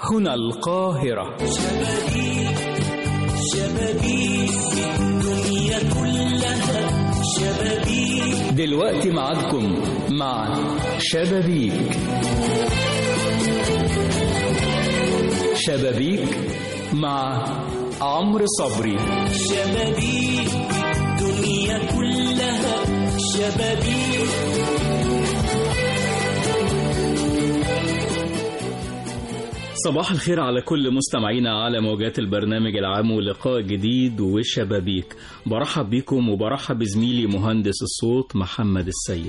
هنا القاهرة شبابيك شبابيك الدنيا كلها شبابيك دلوقتي معاكم مع شبابيك شبابيك مع عمرو صبري شبابيك الدنيا كلها شبابيك صباح الخير على كل مستمعينا على موجات البرنامج العام ولقاء جديد وشبابيك برحب بكم وبرحب بزميلي مهندس الصوت محمد السيد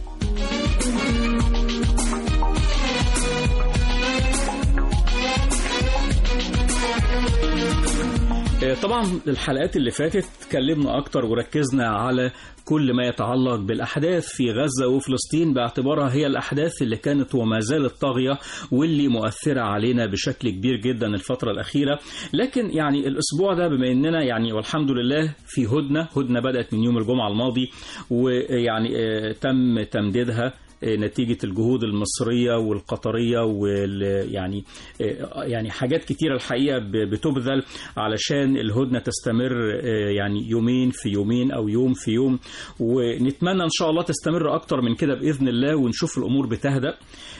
طبعا الحلقات اللي فاتت اتكلمنا اكتر وركزنا على كل ما يتعلق بالاحداث في غزه وفلسطين باعتبارها هي الاحداث اللي كانت وما زالت طاغيه واللي مؤثره علينا بشكل كبير جدا الفتره الاخيره لكن يعني الاسبوع ده بما اننا يعني والحمد لله في هدنه هدنه بدات من يوم الجمعه الماضي ويعني آه، تم تمديدها نتيجة الجهود المصرية والقطرية وال يعني يعني حاجات كتيرة الحقيقة بتبذل علشان الهدنة تستمر يعني يومين في يومين أو يوم في يوم ونتمنى إن شاء الله تستمر أكتر من كده بإذن الله ونشوف الأمور بتهدأ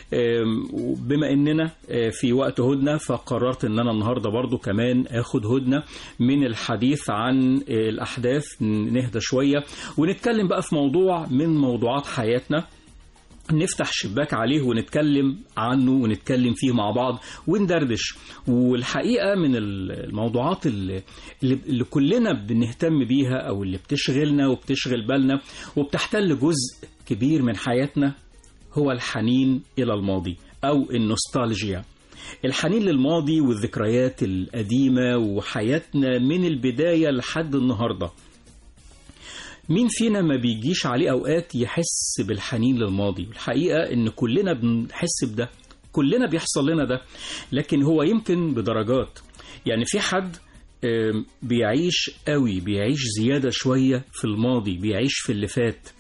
بما إننا في وقت هدنة فقررت إن أنا النهاردة برضو كمان أخد هدنة من الحديث عن الأحداث نهدى شوية ونتكلم بقى في موضوع من موضوعات حياتنا نفتح شباك عليه ونتكلم عنه ونتكلم فيه مع بعض وندردش والحقيقة من الموضوعات اللي, اللي كلنا بنهتم بيها أو اللي بتشغلنا وبتشغل بالنا وبتحتل جزء كبير من حياتنا هو الحنين إلى الماضي أو النوستالجيا الحنين للماضي والذكريات القديمة وحياتنا من البداية لحد النهارده مين فينا ما بيجيش عليه أوقات يحس بالحنين للماضي الحقيقة إن كلنا بنحس بده كلنا بيحصل لنا ده لكن هو يمكن بدرجات يعني في حد بيعيش قوي بيعيش زيادة شوية في الماضي بيعيش في اللي فات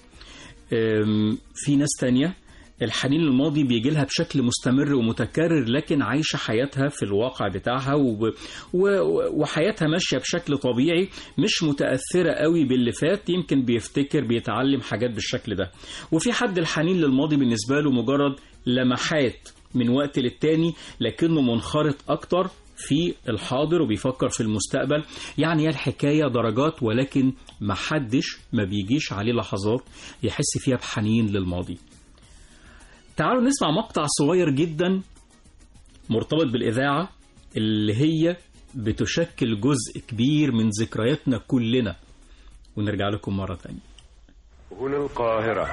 في ناس تانية الحنين للماضي بيجي لها بشكل مستمر ومتكرر لكن عايشة حياتها في الواقع بتاعها وب... و... وحياتها ماشية بشكل طبيعي مش متأثرة قوي باللي فات يمكن بيفتكر بيتعلم حاجات بالشكل ده وفي حد الحنين للماضي بالنسبة له مجرد لمحات من وقت للتاني لكنه منخرط أكتر في الحاضر وبيفكر في المستقبل يعني هي الحكاية درجات ولكن محدش ما بيجيش عليه لحظات يحس فيها بحنين للماضي تعالوا نسمع مقطع صغير جدا مرتبط بالإذاعة اللي هي بتشكل جزء كبير من ذكرياتنا كلنا ونرجع لكم مرة تانية هنا القاهرة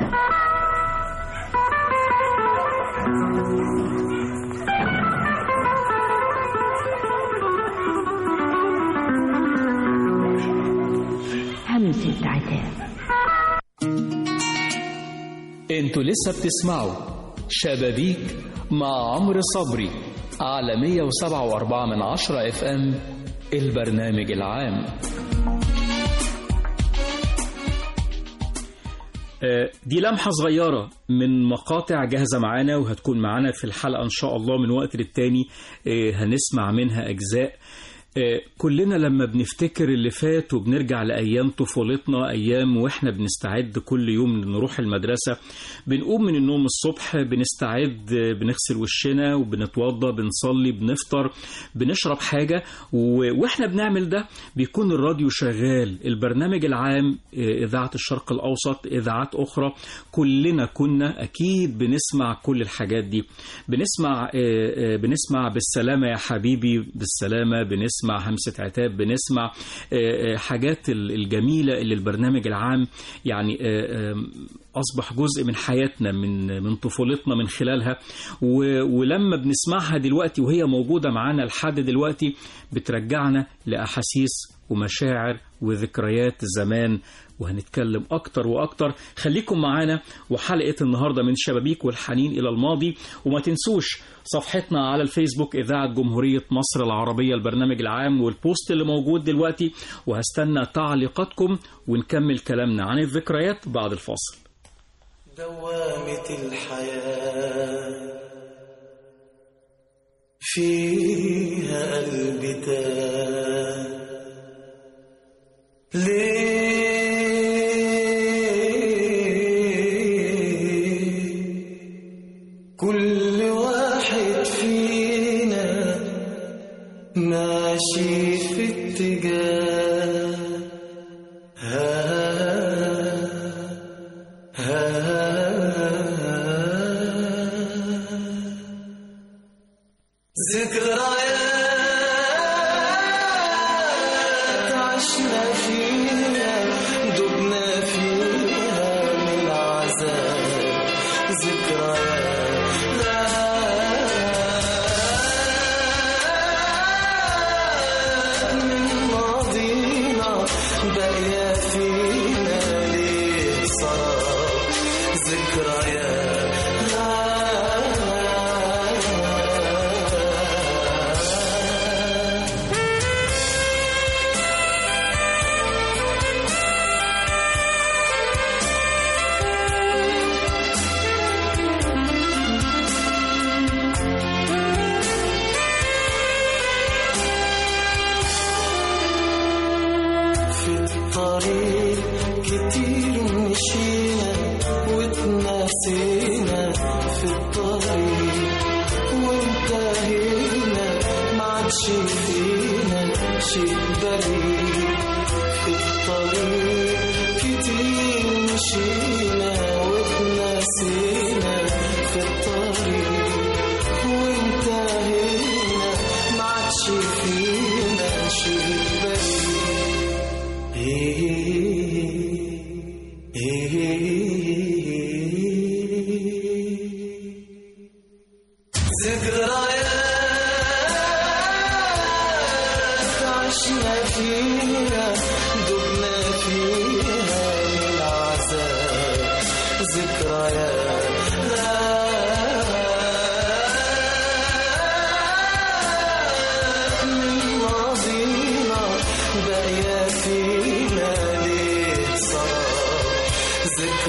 همسة عتاب انتوا لسه بتسمعوا شبابيك مع عمرو صبري على 107.4 من عشرة اف ام البرنامج العام دي لمحة صغيرة من مقاطع جاهزة معانا وهتكون معانا في الحلقة إن شاء الله من وقت للتاني هنسمع منها أجزاء كلنا لما بنفتكر اللي فات وبنرجع لأيام طفولتنا أيام وإحنا بنستعد كل يوم نروح المدرسة بنقوم من النوم الصبح بنستعد بنغسل وشنا وبنتوضى بنصلي بنفطر بنشرب حاجة وإحنا بنعمل ده بيكون الراديو شغال البرنامج العام إذاعة الشرق الأوسط إذاعات أخرى كلنا كنا أكيد بنسمع كل الحاجات دي بنسمع بنسمع بالسلامة يا حبيبي بالسلامة بنسمع بنسمع همسة عتاب بنسمع حاجات الجميلة اللي البرنامج العام يعني أصبح جزء من حياتنا من من طفولتنا من خلالها ولما بنسمعها دلوقتي وهي موجودة معانا لحد دلوقتي بترجعنا لأحاسيس ومشاعر وذكريات زمان وهنتكلم أكتر وأكتر خليكم معانا وحلقة النهاردة من شبابيك والحنين إلى الماضي وما تنسوش صفحتنا على الفيسبوك إذاعة جمهورية مصر العربية البرنامج العام والبوست اللي موجود دلوقتي وهستنى تعليقاتكم ونكمل كلامنا عن الذكريات بعد الفاصل دوامة الحياة فيها قلبي تاه ليه كل واحد فينا ماشي في اتجاه ها ذكريات عشنا فيها دبنا فيها من العذاب ذكريات من ماضينا باقية فينا ليه سراب ذكريات في الطريق كتير مشينا واتناسينا في الطريق وانتهينا ما عادش فينا شيء بريء في الطريق كتير مشينا واتناسينا في الطريق وانتهينا ما عادش فينا شيء بريء ذكريات عشنا فيها دبنا فيها من العذاب ذكريات من ماضينا باقية فينا ليه صار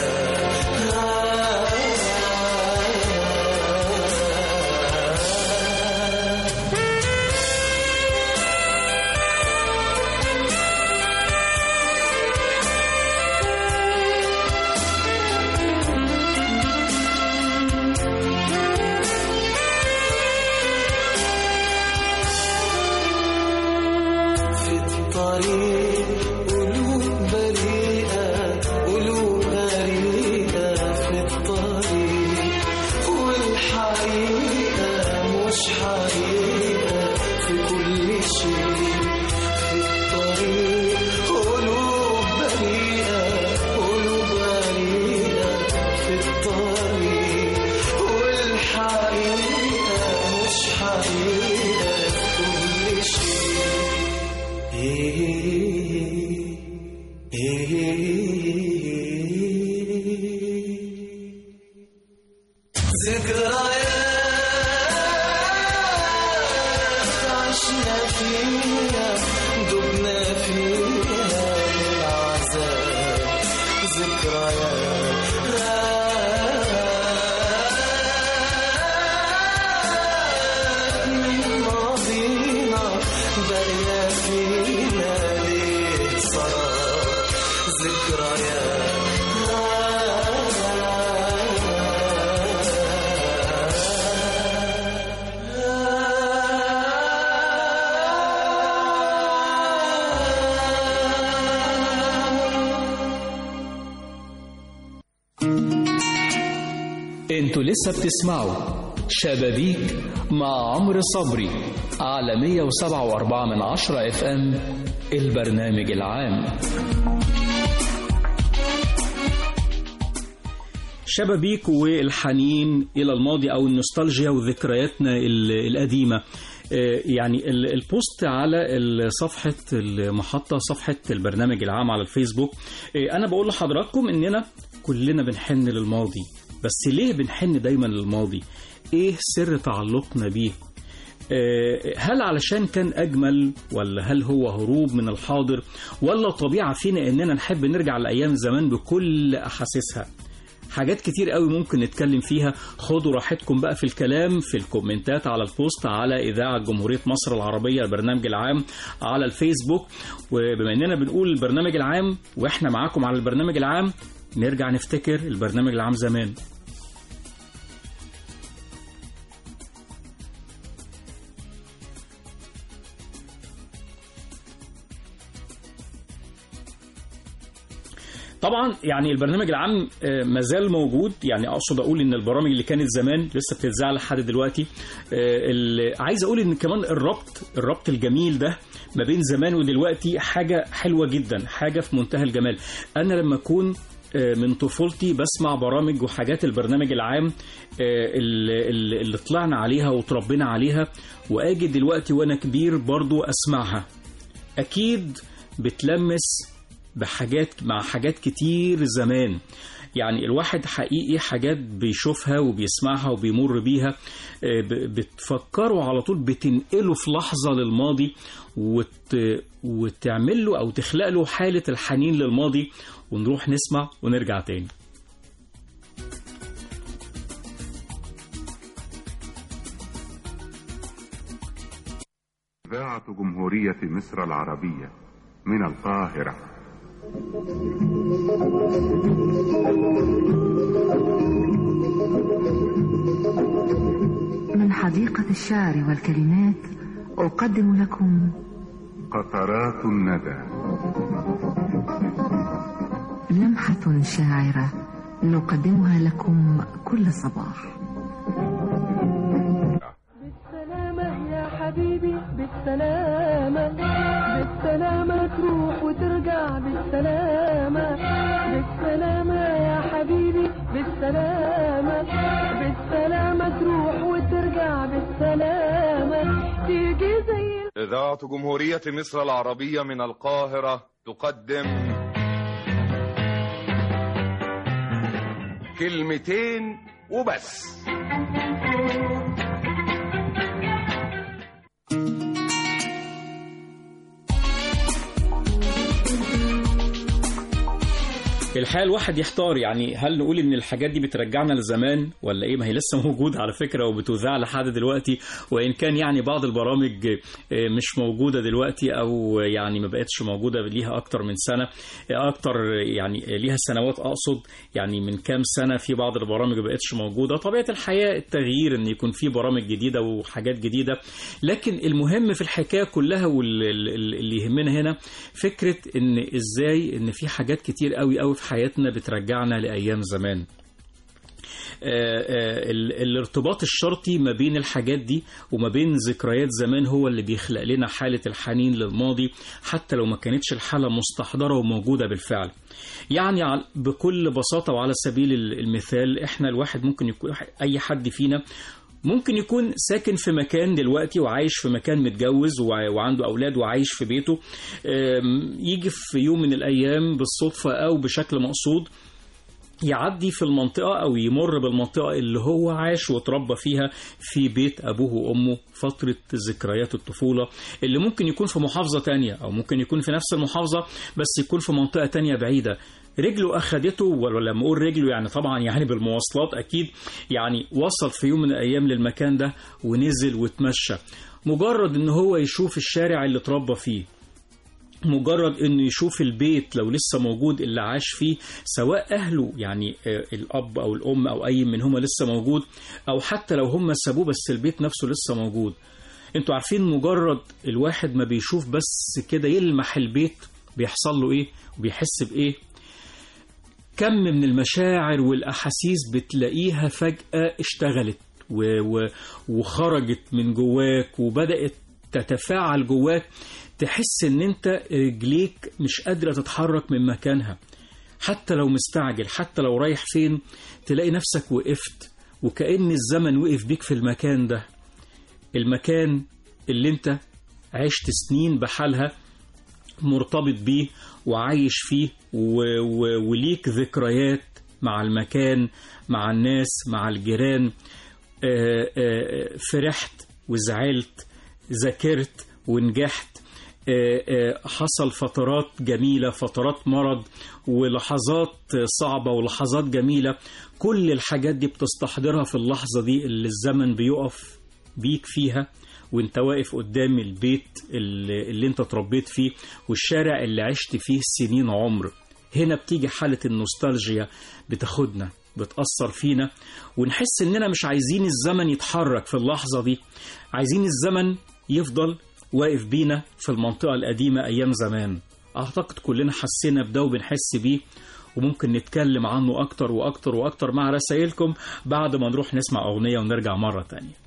ذكريات في الطريق قلوب بريئة قلوب بريئة في الطريق والحقيقة مش حقيقة في كل شيء في الطريق قلوب بريئة قلوب بريئة في الطريق والحقيقة مش حقيقة في كل شيء ذكريات عشنا فيها دبنا فيها من العذاب ذكريات من ماضينا باقية فينا ليه صار انتوا لسه بتسمعوا شبابيك مع عمرو صبري على 107.4 من عشرة اف ام البرنامج العام شبابيك والحنين إلى الماضي أو النوستالجيا وذكرياتنا ال- القديمة آه، يعني ال- البوست على ال- صفحة المحطة صفحة البرنامج العام على الفيسبوك آه، أنا بقول لحضراتكم إننا كلنا بنحن للماضي بس ليه بنحن دايما للماضي إيه سر تعلقنا بيه آه، هل علشان كان أجمل ولا هل هو هروب من الحاضر ولا طبيعة فينا إننا نحب نرجع لأيام زمان بكل أحاسيسها حاجات كتير قوي ممكن نتكلم فيها خدوا راحتكم بقى في الكلام في الكومنتات على البوست على إذاعة جمهورية مصر العربية البرنامج العام على الفيسبوك وبما إننا بنقول البرنامج العام وإحنا معاكم على البرنامج العام نرجع نفتكر البرنامج العام زمان طبعا يعني البرنامج العام آه، مازال موجود يعني اقصد اقول ان البرامج اللي كانت زمان لسه بتتذاع لحد دلوقتي آه، ال- عايز اقول ان كمان الربط الربط الجميل ده ما بين زمان ودلوقتي حاجه حلوه جدا حاجه في منتهى الجمال انا لما اكون آه، من طفولتي بسمع برامج وحاجات البرنامج العام آه، اللي, اللي اللي طلعنا عليها وتربينا عليها واجي دلوقتي وانا كبير برضو اسمعها اكيد بتلمس بحاجات مع حاجات كتير زمان يعني الواحد حقيقي حاجات بيشوفها وبيسمعها وبيمر بيها آه، ب- بتفكره على طول بتنقله في لحظة للماضي وت... وتعمل له أو تخلق له حالة الحنين للماضي ونروح نسمع ونرجع تاني إذاعة جمهورية مصر العربية من القاهرة من حديقة الشعر والكلمات أقدم لكم قطرات الندى لمحة شاعرة نقدمها لكم كل صباح بالسلامة يا حبيبي بالسلامة بالسلامة تروح وترجع بالسلامة بالسلامة يا حبيبي بالسلامة بالسلامة تروح وترجع بالسلامة تيجي زي إذاعة جمهورية مصر العربية من القاهرة تقدم كلمتين وبس الحقيقة الواحد يحتار يعني هل نقول ان الحاجات دي بترجعنا لزمان ولا ايه ما هي لسه موجودة على فكرة وبتذاع لحد دلوقتي وان كان يعني بعض البرامج آه، مش موجودة دلوقتي او يعني ما بقتش موجودة ليها اكتر من سنة آه، اكتر يعني ليها سنوات اقصد يعني من كام سنة في بعض البرامج ما بقتش موجودة طبيعة الحياة التغيير ان يكون في برامج جديدة وحاجات جديدة لكن المهم في الحكاية كلها واللي يهمنا هنا فكرة ان ازاي ان في حاجات كتير قوي قوي في حياتنا بترجعنا لأيام زمان آه، آه، ال- الارتباط الشرطي ما بين الحاجات دي وما بين ذكريات زمان هو اللي بيخلق لنا حالة الحنين للماضي حتى لو ما كانتش الحالة مستحضرة وموجودة بالفعل يعني على- بكل بساطة وعلى سبيل ال- المثال احنا الواحد ممكن يكون اي حد فينا ممكن يكون ساكن في مكان دلوقتي وعايش في مكان متجوز وع- وعنده أولاد وعايش في بيته أم، يجي في يوم من الأيام بالصدفة أو بشكل مقصود يعدي في المنطقة أو يمر بالمنطقة اللي هو عاش وتربى فيها في بيت أبوه وأمه فترة ذكريات الطفولة اللي ممكن يكون في محافظة تانية أو ممكن يكون في نفس المحافظة بس يكون في منطقة تانية بعيدة رجله أخدته ولا لما أقول رجله يعني طبعا يعني بالمواصلات أكيد يعني وصل في يوم من الأيام للمكان ده ونزل وتمشى مجرد إن هو يشوف الشارع اللي اتربى فيه مجرد انه يشوف البيت لو لسه موجود اللي عاش فيه سواء اهله يعني آه، الاب او الام او اي منهما لسه موجود او حتى لو هم سابوه بس البيت نفسه لسه موجود انتوا عارفين مجرد الواحد ما بيشوف بس كده يلمح البيت بيحصل له ايه وبيحس بايه كم من المشاعر والاحاسيس بتلاقيها فجأة اشتغلت و و وخرجت من جواك وبدأت تتفاعل جواك تحس ان انت رجليك مش قادرة تتحرك من مكانها حتى لو مستعجل حتى لو رايح فين تلاقي نفسك وقفت وكأن الزمن وقف بيك في المكان ده المكان اللي انت عشت سنين بحالها مرتبط بيه وعايش فيه و... و... وليك ذكريات مع المكان مع الناس مع الجيران آه، آه، فرحت وزعلت ذاكرت ونجحت آه، آه، حصل فترات جميلة فترات مرض ولحظات صعبة ولحظات جميلة كل الحاجات دي بتستحضرها في اللحظة دي اللي الزمن بيقف بيك فيها وانت واقف قدام البيت اللي, اللي انت اتربيت فيه والشارع اللي عشت فيه سنين عمر هنا بتيجي حالة النوستالجيا بتاخدنا بتأثر فينا ونحس اننا مش عايزين الزمن يتحرك في اللحظة دي عايزين الزمن يفضل واقف بينا في المنطقة القديمة أيام زمان أعتقد كلنا حسينا بده وبنحس بيه وممكن نتكلم عنه أكتر وأكتر وأكتر مع رسائلكم بعد ما نروح نسمع أغنية ونرجع مرة تانية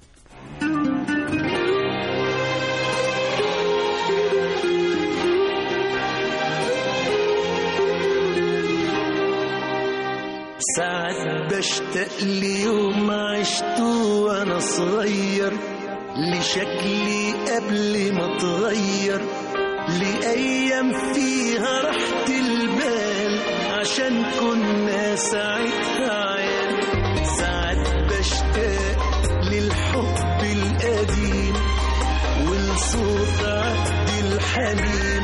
ساعات بشتاق ليوم عشته وانا صغير لشكلي قبل ما اتغير لأيام فيها راحة البال عشان كنا ساعتها عيال ساعات بشتاق للحب القديم ولصوت عبد الحليم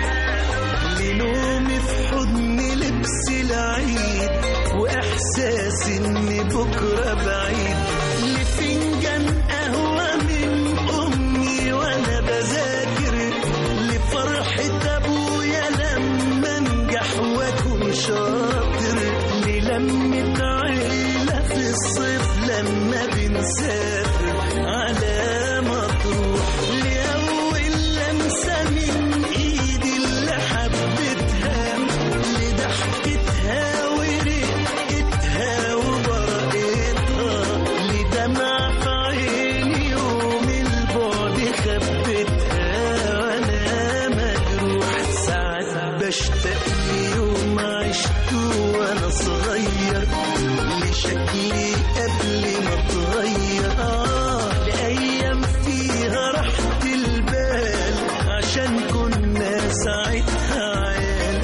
لنومي في حضن لبس العيد واحساس ان بكره بعيد لفنجان قهوه من امي وانا بذاكر لفرحه ابويا لما انجح واكون شاطر للمه عيله في الصيف لما بنسافر على مطروح لاول لمسه من ايدي اللي حبيتها لضحكتها ورقتها وبرقتها لدمع في عيني يوم البعد خبتها وانا مجروح ساعات بشتاق ليوم عشته وانا صغير لشكلي قبل ما اتغير آه لايام فيها راحة البال عشان كنا ساعتها عيال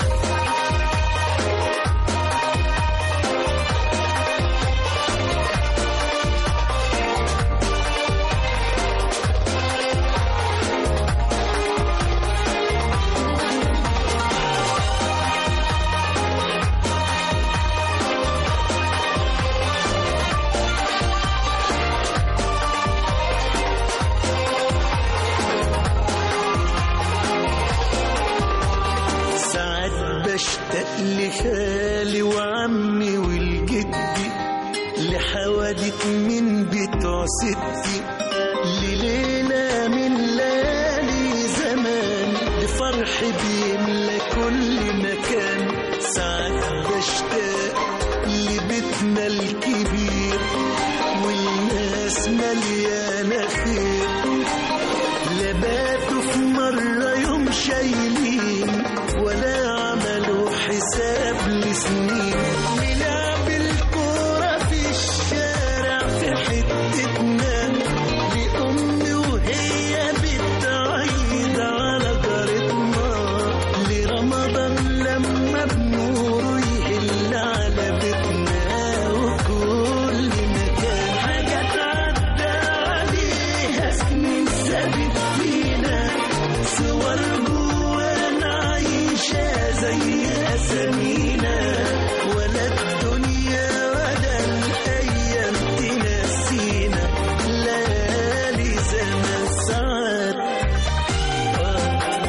ساعات بشتاق لخالي وعمي والجدي لحوادث من بتوع ستي لليلة من ليالي زمان لفرح بيملى كل مكان ساعات بشتاق لبيتنا الكبير والناس مليانة خير لباتوا في مرة يوم شايلين ولا عملوا حساب لسنين نلعب الكورة في الشارع في حتتنا لأمي وهي بتعيد على جارتنا لرمضان لما بنوره يهل على بيتنا وكل مكان حاجات عدى عليها سنين سابت فينا صور جوانا عايشة زي أسامينا ولا الدنيا ولا الأيام تنسينا ليالي زمان ساعات آه.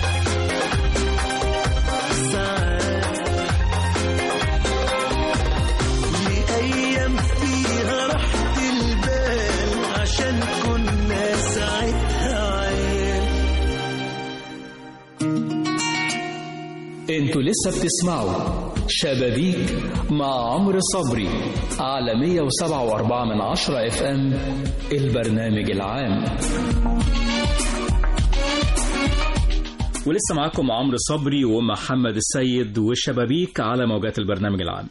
ساعات لأيام فيها راحة البال عشان كنا ساعتها عيال انتوا لسه بتسمعوا شبابيك مع عمرو صبري على 107.4 من عشرة اف ام البرنامج العام ولسه معاكم عمرو صبري ومحمد السيد وشبابيك على موجات البرنامج العام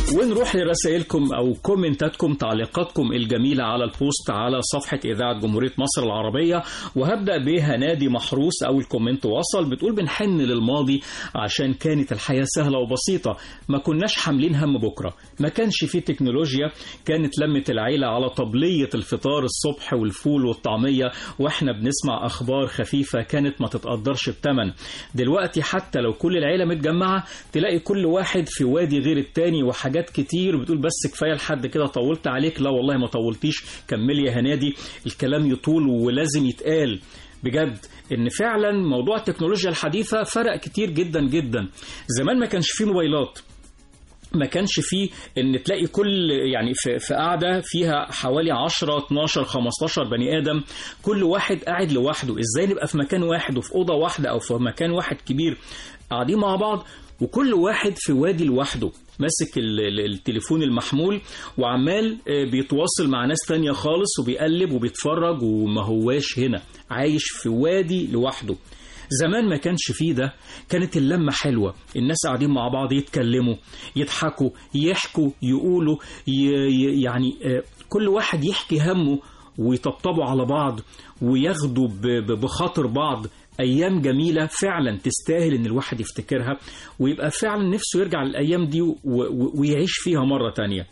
ونروح لرسائلكم او كومنتاتكم تعليقاتكم الجميله على البوست على صفحه اذاعه جمهوريه مصر العربيه وهبدا بهنادي محروس اول كومنت وصل بتقول بنحن للماضي عشان كانت الحياه سهله وبسيطه ما كناش حاملين هم بكره ما كانش فيه تكنولوجيا كانت لمه العيله على طبليه الفطار الصبح والفول والطعميه واحنا بنسمع اخبار خفيفه كانت ما تتقدرش بتمن دلوقتي حتى لو كل العيله متجمعه تلاقي كل واحد في وادي غير التاني وحاجات كتير بتقول بس كفايه لحد كده طولت عليك لا والله ما طولتيش كملي يا هنادي الكلام يطول ولازم يتقال بجد ان فعلا موضوع التكنولوجيا الحديثه فرق كتير جدا جدا زمان ما كانش فيه موبايلات ما كانش فيه ان تلاقي كل يعني في, في قاعده فيها حوالي 10 12 15 بني ادم كل واحد قاعد لوحده ازاي نبقى في مكان واحد وفي اوضه واحده او في مكان واحد كبير قاعدين مع بعض وكل واحد في وادي لوحده ماسك ال- ال- التليفون المحمول وعمال آه، بيتواصل مع ناس تانية خالص وبيقلب وبيتفرج وما هواش هنا عايش في وادي لوحده زمان ما كانش فيه ده كانت اللمة حلوة الناس قاعدين مع بعض يتكلموا يضحكوا يحكوا يقولوا ي- ي- يعني آه، كل واحد يحكي همه ويطبطبوا على بعض وياخدوا ب- ب- بخاطر بعض أيام جميلة فعلا تستاهل إن الواحد يفتكرها ويبقى فعلا نفسه يرجع للأيام دي و- و- ويعيش فيها مرة تانية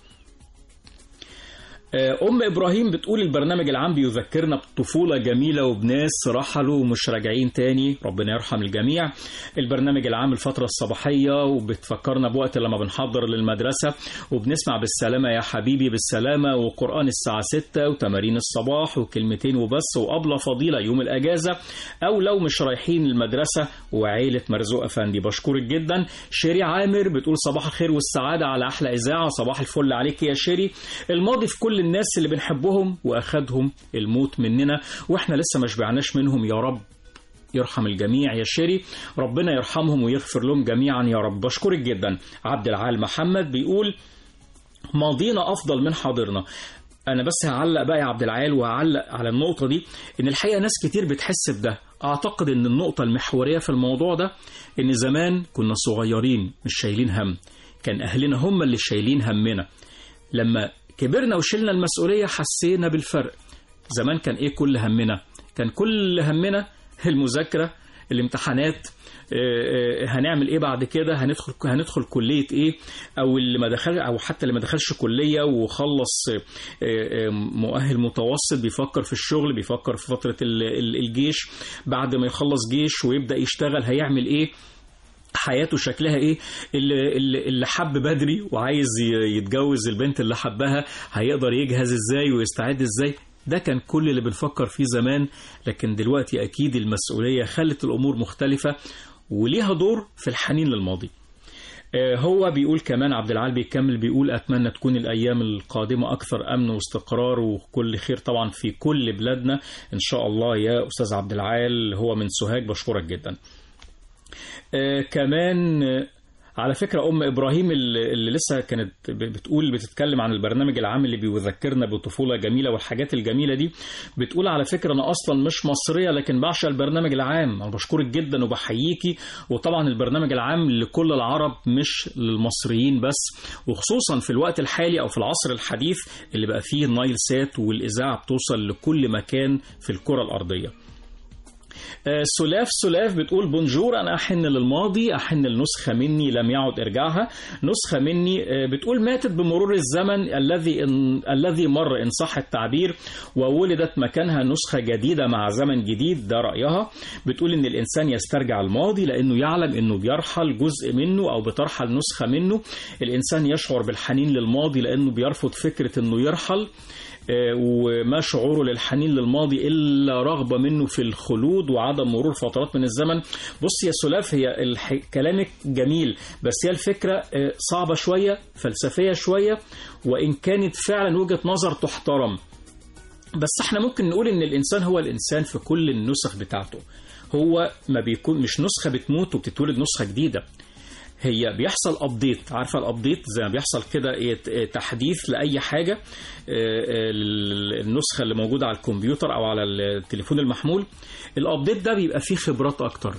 أم إبراهيم بتقول البرنامج العام بيذكرنا بطفولة جميلة وبناس رحلوا ومش راجعين تاني ربنا يرحم الجميع البرنامج العام الفترة الصباحية وبتفكرنا بوقت لما بنحضر للمدرسة وبنسمع بالسلامة يا حبيبي بالسلامة وقرآن الساعة 6 وتمارين الصباح وكلمتين وبس وأبلة فضيلة يوم الأجازة أو لو مش رايحين المدرسة وعيلة مرزوق أفندي بشكرك جدا شيري عامر بتقول صباح الخير والسعادة على أحلى إذاعة صباح الفل عليك يا شيري الماضي في كل الناس اللي بنحبهم وأخدهم الموت مننا وإحنا لسه ما شبعناش منهم يا رب يرحم الجميع يا شيري ربنا يرحمهم ويغفر لهم جميعا يا رب بشكرك جدا عبد العال محمد بيقول ماضينا أفضل من حاضرنا أنا بس هعلق بقى يا عبد العال وهعلق على النقطة دي إن الحقيقة ناس كتير بتحس بده أعتقد إن النقطة المحورية في الموضوع ده إن زمان كنا صغيرين مش شايلين هم كان أهلنا هم اللي شايلين همنا لما كبرنا وشلنا المسؤولية حسينا بالفرق زمان كان إيه كل همنا كان كل همنا المذاكرة الامتحانات آه، آه، هنعمل ايه بعد كده هندخل هندخل كليه ايه او اللي ما دخل او حتى اللي ما دخلش كليه وخلص آه، آه، مؤهل متوسط بيفكر في الشغل بيفكر في فتره ال- ال- الجيش بعد ما يخلص جيش ويبدا يشتغل هيعمل ايه حياته شكلها ايه اللي, اللي اللي حب بدري وعايز ي- يتجوز البنت اللي حبها هيقدر يجهز ازاي ويستعد ازاي ده كان كل اللي بنفكر فيه زمان لكن دلوقتي اكيد المسؤوليه خلت الامور مختلفه وليها دور في الحنين للماضي آه، هو بيقول كمان عبد العال بيكمل بيقول اتمنى تكون الايام القادمه اكثر امن واستقرار وكل خير طبعا في كل بلادنا ان شاء الله يا استاذ عبد العال هو من سوهاج بشكرك جدا آه، كمان آه، على فكرة أم إبراهيم اللي اللي لسه كانت ب- بتقول بتتكلم عن البرنامج العام اللي بيذكرنا بطفولة جميلة والحاجات الجميلة دي بتقول على فكرة أنا أصلا مش مصرية لكن بعشق البرنامج العام أنا بشكرك جدا وبحييكي وطبعا البرنامج العام لكل العرب مش للمصريين بس وخصوصا في الوقت الحالي أو في العصر الحديث اللي بقى فيه النايل سات والإذاعة بتوصل لكل مكان في الكرة الأرضية آه، سلاف سلاف بتقول بونجور انا احن للماضي احن لنسخه مني لم يعد ارجعها نسخه مني آه، بتقول ماتت بمرور الزمن الذي إن الذي مر ان صح التعبير وولدت مكانها نسخه جديده مع زمن جديد ده رايها بتقول ان الانسان يسترجع الماضي لانه يعلم انه بيرحل جزء منه او بترحل نسخه منه الانسان يشعر بالحنين للماضي لانه بيرفض فكره انه يرحل آه، وما شعوره للحنين للماضي إلا رغبة منه في الخلود وعدم مرور فترات من الزمن بص يا سلاف هي الح... كلامك جميل بس هي الفكرة آه، صعبة شوية فلسفية شوية وإن كانت فعلا وجهة نظر تحترم بس احنا ممكن نقول ان الانسان هو الانسان في كل النسخ بتاعته هو ما بيكون مش نسخة بتموت وبتتولد نسخة جديدة هي بيحصل ابديت عارفه الابديت زي ما بيحصل كده إيه ت- تحديث لاي حاجه آه، آه، النسخه اللي موجوده على الكمبيوتر او على التليفون المحمول الابديت ده بيبقى فيه خبرات اكتر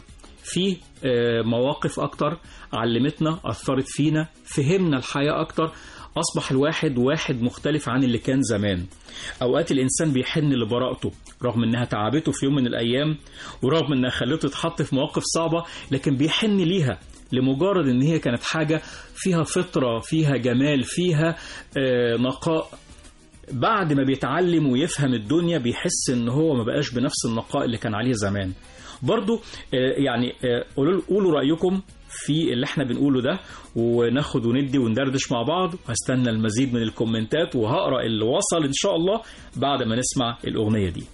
في آه، مواقف أكتر علمتنا أثرت فينا فهمنا الحياة أكتر أصبح الواحد واحد مختلف عن اللي كان زمان أوقات الإنسان بيحن لبراءته رغم إنها تعبته في يوم من الأيام ورغم إنها خلته يتحط في مواقف صعبة لكن بيحن ليها لمجرد إن هي كانت حاجة فيها فطرة فيها جمال فيها آه، نقاء بعد ما بيتعلم ويفهم الدنيا بيحس ان هو ما بقاش بنفس النقاء اللي كان عليه زمان برضو آه، يعني آه، قولوا قولوا رأيكم في اللي احنا بنقوله ده وناخد وندي وندردش مع بعض وهستنى المزيد من الكومنتات وهقرا اللي وصل ان شاء الله بعد ما نسمع الاغنيه دي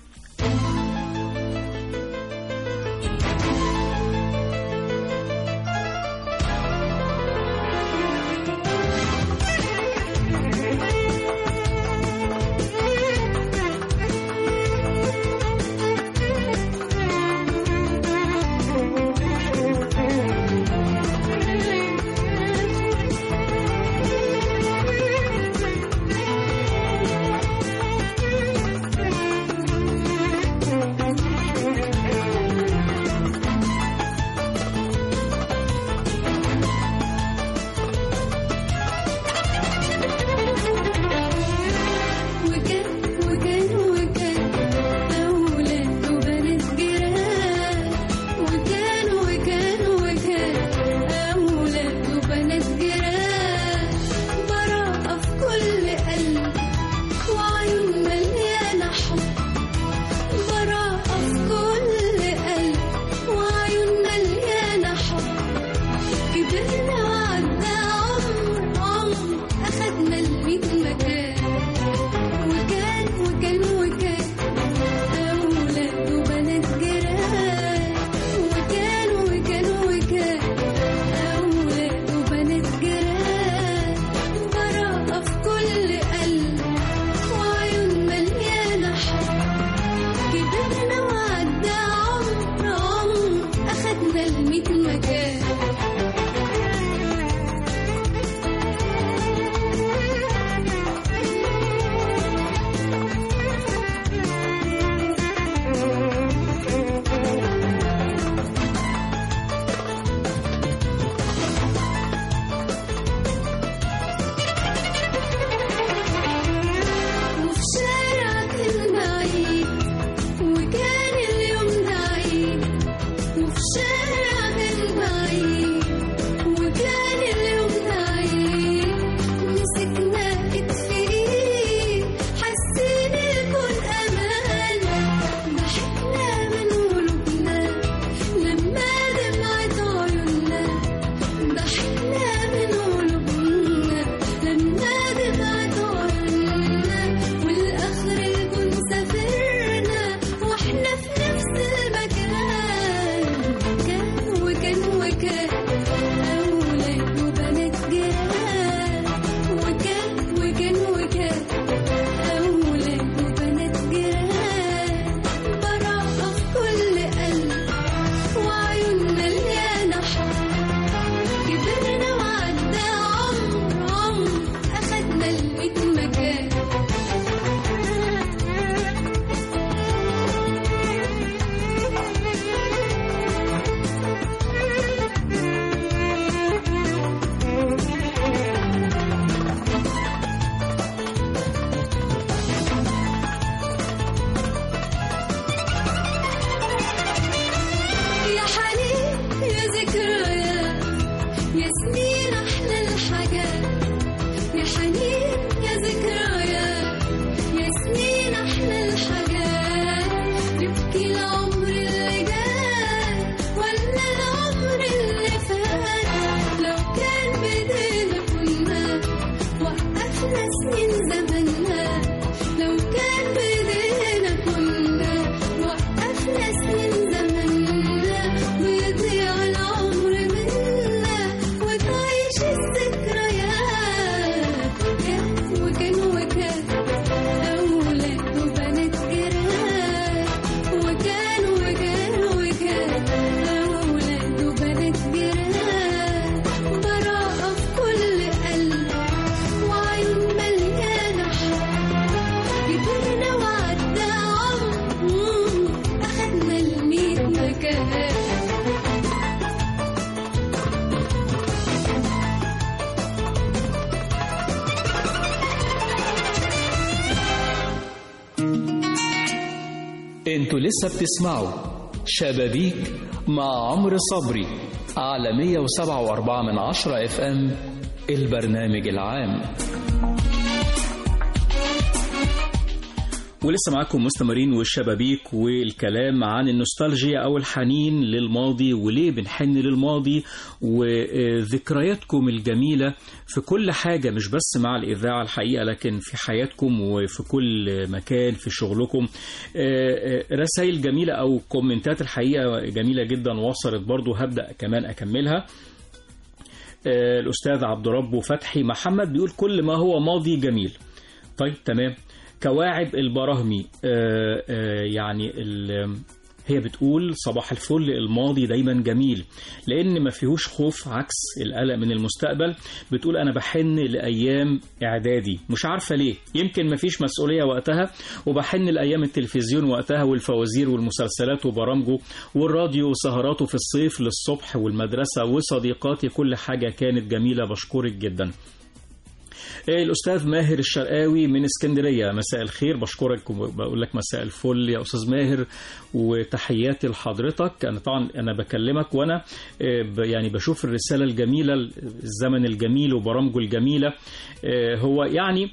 وكان وكان وكان أولاد وبنات جيران وكان وكان وكان أولاد وبنات جيران براءة في كل قلب وعيون مليانة حب براءة في كل قلب وعيون مليانة حب كبرنا وعدى عمر عمر أخدنا الميت مكان وكان وكان وكان أولاد وبنات جيران وكان وكان وكان أولاد وبنات جيران براءة في كل قلب وعيون مليانة حب كبرنا وعدى عمر عمر أخدنا الميت مكان وفي شارع كان بعيد وكان اليوم ده عيد وفي شارع كان بعيد وكان اليوم ده عيد مسكنا ايد في ايد حاسين الكون امان ضحكنا من قلوبنا لما دمعت عيوننا ضحكنا من قلوبنا لما دمعت عيوننا والاخر الكون سافرنا واحنا في نفس المكان كان وكان وكان اولاد وبنات جيران وكان وكان وكان اولاد وبنات جيران براءة في كل قلب وعيون مليانة حب كبرنا وعدى عمر عمر أخدنا الميت مكان يا حنين يا ذكريات يا سنين أحلى الحاجات يا حنين يا ذكريات يا سنين أحلى الحاجات تبكي العمر اللي جاي ولا العمر اللي فات لو كان بإيدينا كنا وقفنا سنين زماننا لو كان بإيدينا كنا وقفنا سنين زماننا ويضيع العمر منا وتعيش الذكريات كان وكان وكان أولاد وبنات جيران وكان وكان وكان أولاد وبنات جيران براءة في كل قلب وعيون مليانة حب كبرنا انتوا لسه بتسمعوا شبابيك مع عمرو صبري على 107.4 من عشرة اف ام البرنامج العام ولسه معاكم مستمرين والشبابيك والكلام عن النوستالجيا او الحنين للماضي وليه بنحن للماضي وذكرياتكم الجميله في كل حاجه مش بس مع الاذاعه الحقيقه لكن في حياتكم وفي كل مكان في شغلكم رسائل جميله او كومنتات الحقيقه جميله جدا وصلت برضو هبدا كمان اكملها الاستاذ عبد ربه فتحي محمد بيقول كل ما هو ماضي جميل طيب تمام كواعب البراهمي آآ آآ يعني هي بتقول صباح الفل الماضي دايما جميل لان ما فيهوش خوف عكس القلق من المستقبل بتقول انا بحن لايام اعدادي مش عارفه ليه يمكن ما فيش مسؤوليه وقتها وبحن لايام التلفزيون وقتها والفوازير والمسلسلات وبرامجه والراديو وسهراته في الصيف للصبح والمدرسه وصديقاتي كل حاجه كانت جميله بشكرك جدا الأستاذ ماهر الشرقاوي من اسكندرية مساء الخير بشكرك وبقول لك مساء الفل يا أستاذ ماهر وتحياتي لحضرتك أنا طبعا أنا بكلمك وأنا يعني بشوف الرسالة الجميلة الزمن الجميل وبرامجه الجميلة هو يعني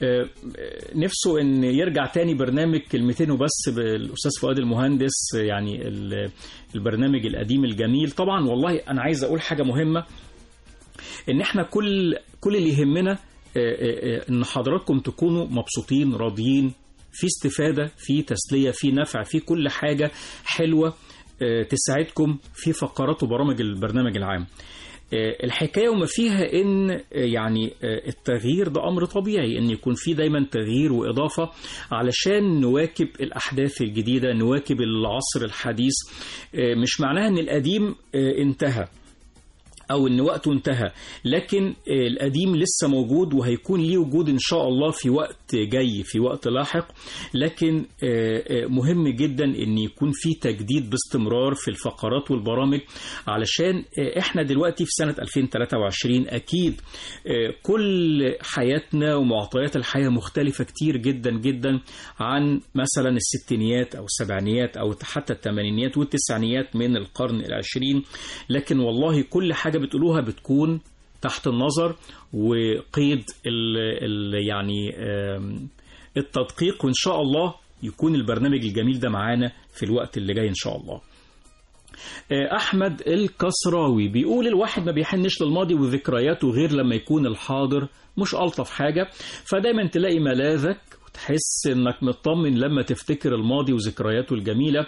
نفسه ان يرجع تاني برنامج كلمتين وبس بالاستاذ فؤاد المهندس يعني البرنامج القديم الجميل طبعا والله انا عايز اقول حاجه مهمه ان احنا كل كل اللي يهمنا ان حضراتكم تكونوا مبسوطين راضيين في استفادة في تسلية في نفع في كل حاجة حلوة تساعدكم في فقرات وبرامج البرنامج العام الحكاية وما فيها ان يعني التغيير ده امر طبيعي ان يكون في دايما تغيير واضافة علشان نواكب الاحداث الجديدة نواكب العصر الحديث مش معناها ان القديم انتهى او ان وقته انتهى لكن القديم لسه موجود وهيكون ليه وجود ان شاء الله في وقت جاي في وقت لاحق لكن مهم جدا ان يكون في تجديد باستمرار في الفقرات والبرامج علشان احنا دلوقتي في سنة 2023 اكيد كل حياتنا ومعطيات الحياة مختلفة كتير جدا جدا عن مثلا الستينيات او السبعينيات او حتى الثمانينيات والتسعينيات من القرن العشرين لكن والله كل حاجة بتقولوها بتكون تحت النظر وقيد ال ال يعني التدقيق وإن شاء الله يكون البرنامج الجميل ده معانا في الوقت اللي جاي إن شاء الله أحمد الكسراوي بيقول الواحد ما بيحنش للماضي وذكرياته غير لما يكون الحاضر مش ألطف حاجة فدايما تلاقي ملاذك تحس انك مطمن لما تفتكر الماضي وذكرياته الجميلة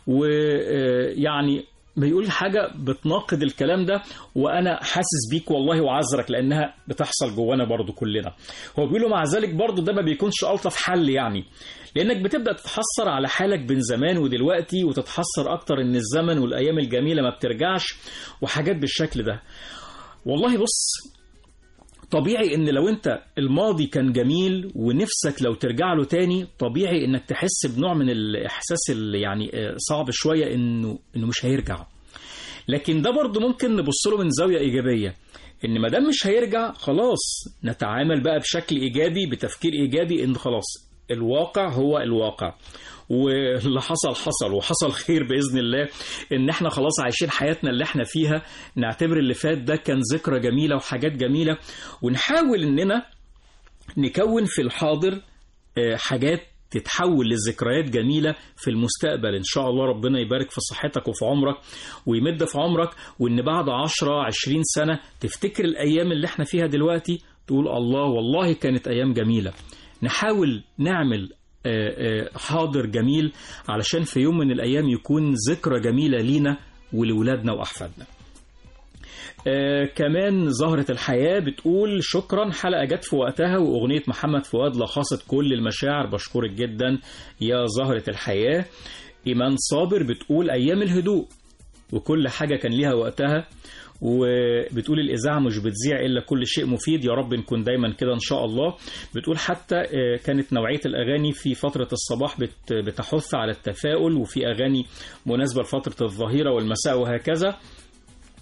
ويعني بيقول حاجة بتناقض الكلام ده وأنا حاسس بيك والله وعذرك لأنها بتحصل جوانا برضو كلنا هو بيقولوا مع ذلك برضو ده ما بيكونش ألطف حل يعني لأنك بتبدأ تتحسر على حالك بين زمان ودلوقتي وتتحسر أكتر إن الزمن والأيام الجميلة ما بترجعش وحاجات بالشكل ده والله بص طبيعي ان لو انت الماضي كان جميل ونفسك لو ترجع له تاني طبيعي انك تحس بنوع من الاحساس اللي يعني صعب شويه انه انه مش هيرجع لكن ده برضه ممكن نبص له من زاويه ايجابيه ان ما دام مش هيرجع خلاص نتعامل بقى بشكل ايجابي بتفكير ايجابي ان خلاص الواقع هو الواقع واللي حصل حصل وحصل خير باذن الله ان احنا خلاص عايشين حياتنا اللي احنا فيها نعتبر اللي فات ده كان ذكرى جميله وحاجات جميله ونحاول اننا نكون في الحاضر حاجات تتحول لذكريات جميلة في المستقبل إن شاء الله ربنا يبارك في صحتك وفي عمرك ويمد في عمرك وإن بعد عشرة عشرين سنة تفتكر الأيام اللي احنا فيها دلوقتي تقول الله والله كانت أيام جميلة نحاول نعمل حاضر جميل علشان في يوم من الأيام يكون ذكرى جميلة لينا ولولادنا وأحفادنا آه كمان زهرة الحياة بتقول شكرا حلقة جت في وقتها وأغنية محمد فؤاد لخصت كل المشاعر بشكرك جدا يا زهرة الحياة إيمان صابر بتقول أيام الهدوء وكل حاجة كان ليها وقتها وبتقول الإذاعة مش بتذيع إلا كل شيء مفيد يا رب نكون دايما كده إن شاء الله بتقول حتى كانت نوعية الأغاني في فترة الصباح بتحث على التفاؤل وفي أغاني مناسبة لفترة الظهيرة والمساء وهكذا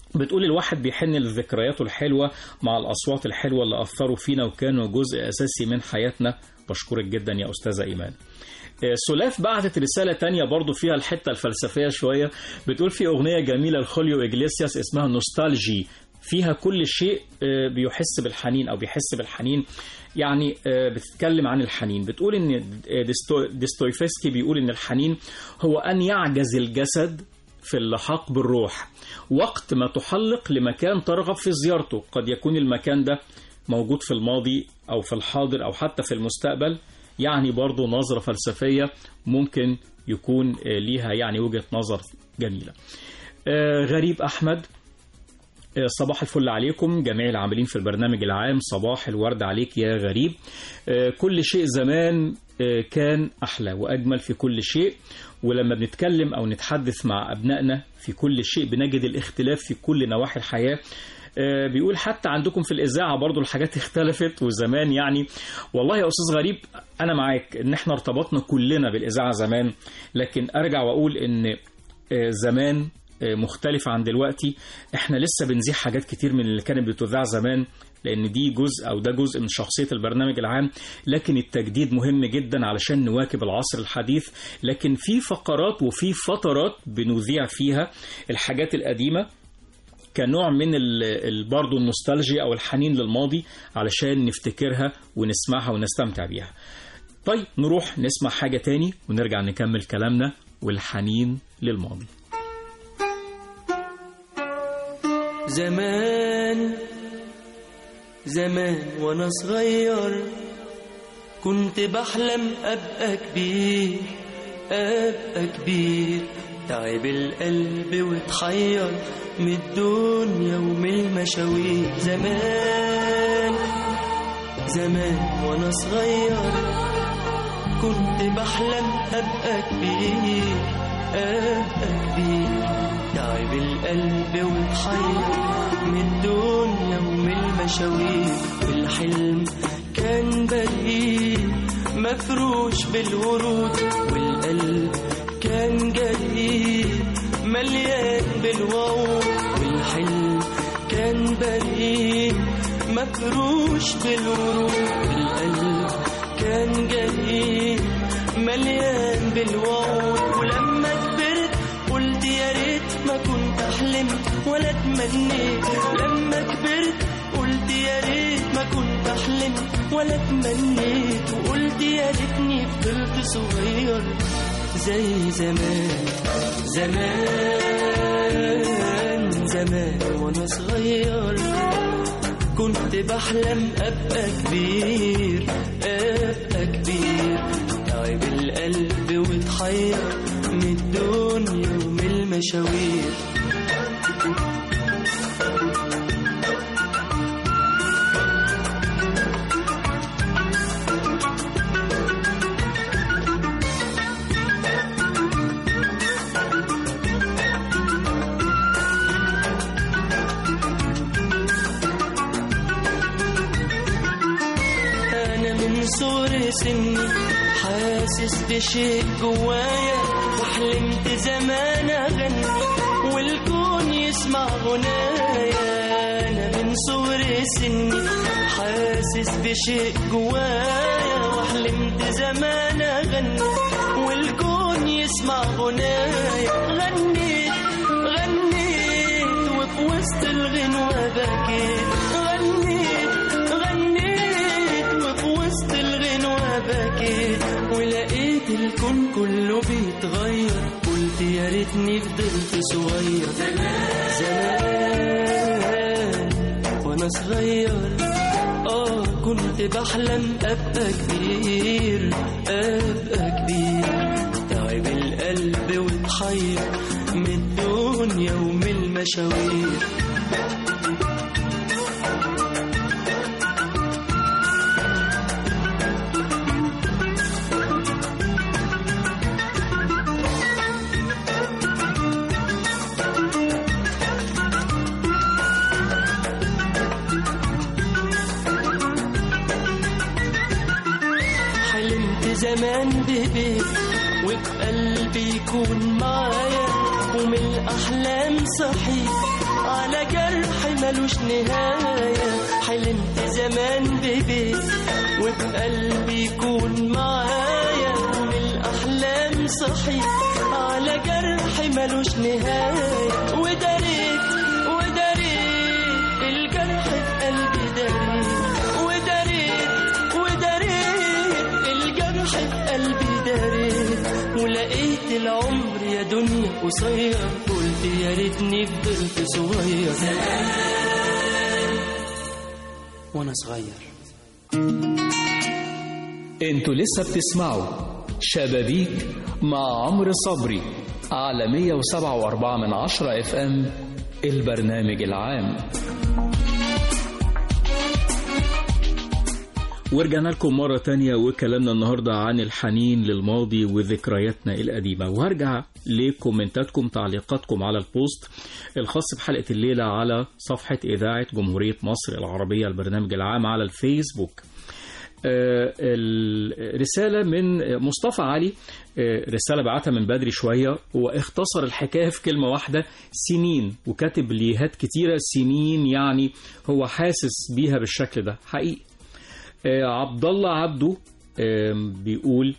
بتقول الواحد بيحن لذكرياته الحلوة مع الأصوات الحلوة اللي أثروا فينا وكانوا جزء أساسي من حياتنا بشكرك جدا يا أستاذة إيمان آه، سلاف بعتت رسالة تانية برضو فيها الحتة الفلسفية شوية بتقول في أغنية جميلة لخوليو إجليسياس اسمها نوستالجي فيها كل شيء آه، بيحس بالحنين أو بيحس بالحنين يعني آه، بتتكلم عن الحنين بتقول إن آه، ديستو- ديستويفسكي بيقول إن الحنين هو أن يعجز الجسد في اللحاق بالروح وقت ما تحلق لمكان ترغب في زيارته قد يكون المكان ده موجود في الماضي أو في الحاضر أو حتى في المستقبل يعني برضو نظرة فلسفية ممكن يكون آه، ليها يعني وجهة نظر جميلة آه، غريب أحمد آه، صباح الفل عليكم جميع العاملين في البرنامج العام صباح الورد عليك يا غريب آه، كل شيء زمان آه، كان أحلى وأجمل في كل شيء ولما بنتكلم أو نتحدث مع أبنائنا في كل شيء بنجد الاختلاف في كل نواحي الحياة آه، بيقول حتى عندكم في الإذاعة برضو الحاجات اختلفت وزمان يعني والله يا أستاذ غريب أنا معاك إن إحنا ارتبطنا كلنا بالإذاعة زمان لكن أرجع وأقول إن آه، زمان آه، مختلف عن دلوقتي احنا لسه بنزيح حاجات كتير من اللي كانت بتذاع زمان لان دي جزء او ده جزء من شخصيه البرنامج العام لكن التجديد مهم جدا علشان نواكب العصر الحديث لكن في فقرات وفي فترات بنذيع فيها الحاجات القديمه كنوع من ال- ال- برضه النوستالجيا او الحنين للماضي علشان نفتكرها ونسمعها ونستمتع بيها طيب نروح نسمع حاجه تاني ونرجع نكمل كلامنا والحنين للماضي زمان زمان وانا صغير كنت بحلم ابقى كبير ابقى كبير تعب القلب واتحير من الدنيا ومن المشاوير زمان زمان وانا صغير كنت بحلم ابقى كبير ابقى كبير تعب القلب واتحير من الدنيا ومن المشاوير والحلم كان بريء مفروش بالورود والقلب كان جريء مليان بالوعود والحلم كان بريء مفروش بالورود والقلب كان جريء مليان بالوعود ولما كبرت قلت يا ريت ما كنت حلمت ولا تمنيت لما كبرت قلت يا ريت ما كنت حلمت ولا تمنيت وقلت يا ريتني فضلت صغير زي زمان زمان زمان وانا صغير كنت بحلم ابقى كبير ابقى كبير تعب القلب واتحير من الدنيا ومن المشاوير أنا من صغر سني حاسس بشيء جوايا وحلمت زمان أغني والكون يسمع غنايا أنا من صغر سني حاسس بشيء جوايا وحلمت زمان أغني والكون يسمع غنايا غنيت غنيت وفي وسط الغنوة بكيت غنيت غنيت وفي وسط الغنوة بكيت ولقيت الكون كله بيتغير قلت يا ريتني فضلت صغير زمان زمان وانا صغير اه كنت بحلم ابقى كبير ابقى كبير تعب القلب واتحير من الدنيا ومن المشاوير حلمت زمان ببيت وبقلبي يكون معايا ومن الأحلام صحيت على جرح ملوش نهاية حلمت زمان ببيت وبقلبي يكون معايا ومن الأحلام صحيت على جرح ملوش نهاية وداريت وداريت الجرح في قلبي داريت وداريت وداريت الجرح في قلبي داريت ولقيت العمر يا دنيا قصير قلت يا ريتني فضلت صغير زمان وانا صغير انتوا لسه بتسمعوا شبابيك مع عمرو صبري على 107.4 من عشرة اف ام البرنامج العام ورجعنا لكم مرة تانية وكلامنا النهاردة عن الحنين للماضي وذكرياتنا القديمة وهرجع لكومنتاتكم تعليقاتكم على البوست الخاص بحلقة الليلة على صفحة إذاعة جمهورية مصر العربية البرنامج العام على الفيسبوك آه، الرسالة من مصطفى علي آه، رسالة بعتها من بدري شوية واختصر الحكاية في كلمة واحدة سنين وكاتب ليهات كتيرة سنين يعني هو حاسس بيها بالشكل ده حقيقي آه، عبد الله عبده آم، بيقول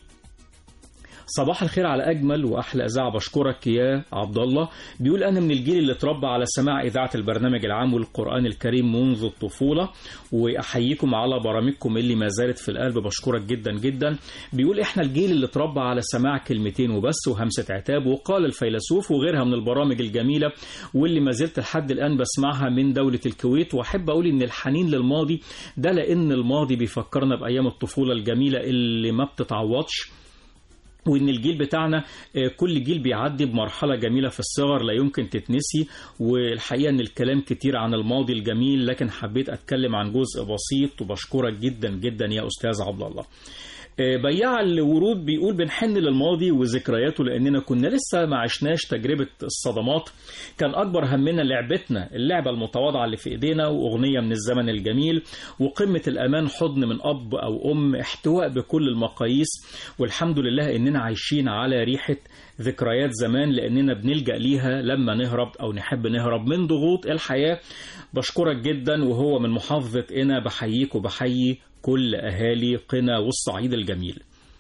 صباح الخير على اجمل واحلى اذاعه بشكرك يا عبد الله بيقول انا من الجيل اللي اتربى على سماع اذاعه البرنامج العام والقران الكريم منذ الطفوله واحييكم على برامجكم اللي ما زالت في القلب بشكرك جدا جدا بيقول احنا الجيل اللي اتربى على سماع كلمتين وبس وهمسه عتاب وقال الفيلسوف وغيرها من البرامج الجميله واللي ما زلت لحد الان بسمعها من دوله الكويت واحب اقول ان الحنين للماضي ده لان الماضي بيفكرنا بايام الطفوله الجميله اللي ما بتتعوضش وان الجيل بتاعنا آه، كل جيل بيعدي بمرحله جميله في الصغر لا يمكن تتنسي والحقيقه ان الكلام كتير عن الماضي الجميل لكن حبيت اتكلم عن جزء بسيط وبشكرك جدا جدا يا استاذ عبد الله آه، بياع الورود بيقول بنحن للماضي وذكرياته لاننا كنا لسه ما عشناش تجربه الصدمات كان اكبر همنا لعبتنا اللعبه المتواضعه اللي في ايدينا واغنيه من الزمن الجميل وقمه الامان حضن من اب او ام احتواء بكل المقاييس والحمد لله اننا عايشين على ريحه ذكريات زمان لاننا بنلجا ليها لما نهرب او نحب نهرب من ضغوط الحياه بشكرك جدا وهو من محافظه قنا بحييك وبحيي كل اهالي قنا والصعيد الجميل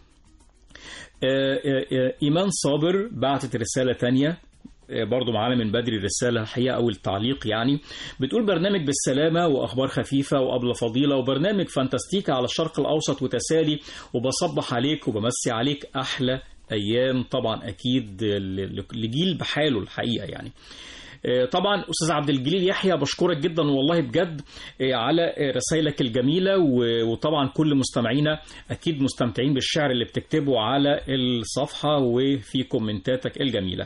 آه، آه، آه، إيمان صابر بعتت رسالة تانية آه، برضو معانا من بدري رسالة حقيقة أو التعليق يعني بتقول برنامج بالسلامة وأخبار خفيفة وقبل فضيلة وبرنامج فانتاستيكا على الشرق الأوسط وتسالي وبصبح عليك وبمسي عليك أحلى أيام طبعا أكيد ل- ل- لجيل بحاله الحقيقة يعني آه، طبعا استاذ عبد الجليل يحيى بشكرك جدا والله بجد آه، على آه، رسائلك الجميله و- وطبعا كل مستمعينا اكيد مستمتعين بالشعر اللي بتكتبه على الصفحه وفي كومنتاتك الجميله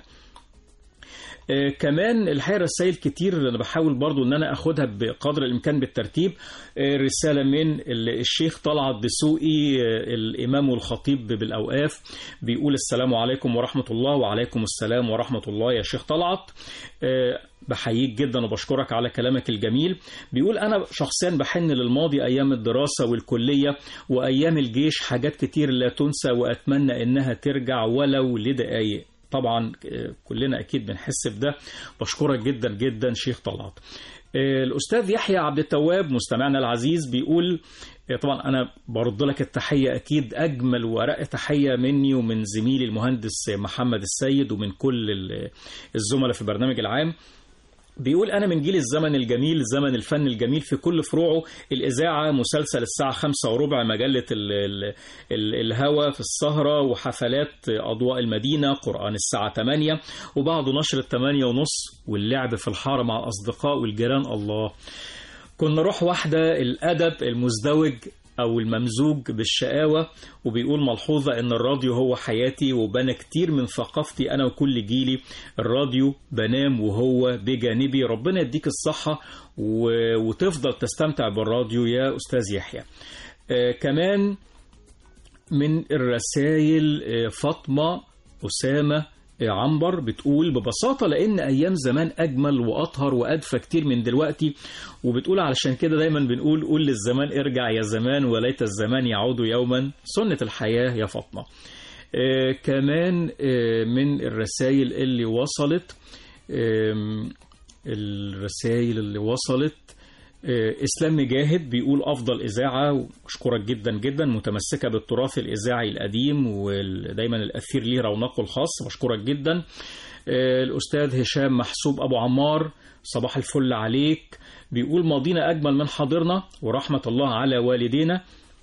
آه، كمان الحقيقه رسائل كتير انا بحاول برضو ان انا اخدها بقدر الامكان بالترتيب آه، رساله من ال- الشيخ طلعت دسوقي آه، الامام والخطيب بالاوقاف بيقول السلام عليكم ورحمه الله وعليكم السلام ورحمه الله يا شيخ طلعت آه، بحييك جدا وبشكرك على كلامك الجميل بيقول انا شخصيا بحن للماضي ايام الدراسه والكليه وايام الجيش حاجات كتير لا تنسى واتمنى انها ترجع ولو لدقايق طبعا آه، كلنا اكيد بنحس بده بشكرك جدا جدا شيخ طلعت آه، الاستاذ يحيى عبد التواب مستمعنا العزيز بيقول آه، طبعا انا برد لك التحيه اكيد اجمل ورق تحيه مني ومن زميلي المهندس محمد السيد ومن كل ال- الزملاء في البرنامج العام بيقول أنا من جيل الزمن الجميل زمن الفن الجميل في كل فروعه الإذاعة مسلسل الساعة خمسة وربع مجلة ال ال ال الهوى في السهرة وحفلات أضواء المدينة قرآن الساعة 8 وبعض نشر الثمانية ونص واللعب في الحارة مع الأصدقاء والجيران الله كنا روح واحدة الأدب المزدوج أو الممزوج بالشقاوة وبيقول ملحوظة إن الراديو هو حياتي وبنى كتير من ثقافتي أنا وكل جيلي الراديو بنام وهو بجانبي ربنا يديك الصحة و... وتفضل تستمتع بالراديو يا أستاذ يحيى آه كمان من الرسائل آه، فاطمة أسامة عنبر بتقول ببساطة لأن أيام زمان أجمل وأطهر وأدفى كتير من دلوقتي وبتقول علشان كده دايما بنقول قول للزمان ارجع يا زمان وليت الزمان يعود يوما سنة الحياة يا فاطمة آه كمان آه من الرسائل اللي وصلت آم، الرسائل اللي وصلت آه، اسلام مجاهد بيقول افضل اذاعه واشكرك جدا جدا متمسكه بالتراث الاذاعي القديم ودايما الاثير ليه رونقه الخاص بشكرك جدا آه، الاستاذ هشام محسوب ابو عمار صباح الفل عليك بيقول ماضينا اجمل من حاضرنا ورحمه الله على والدينا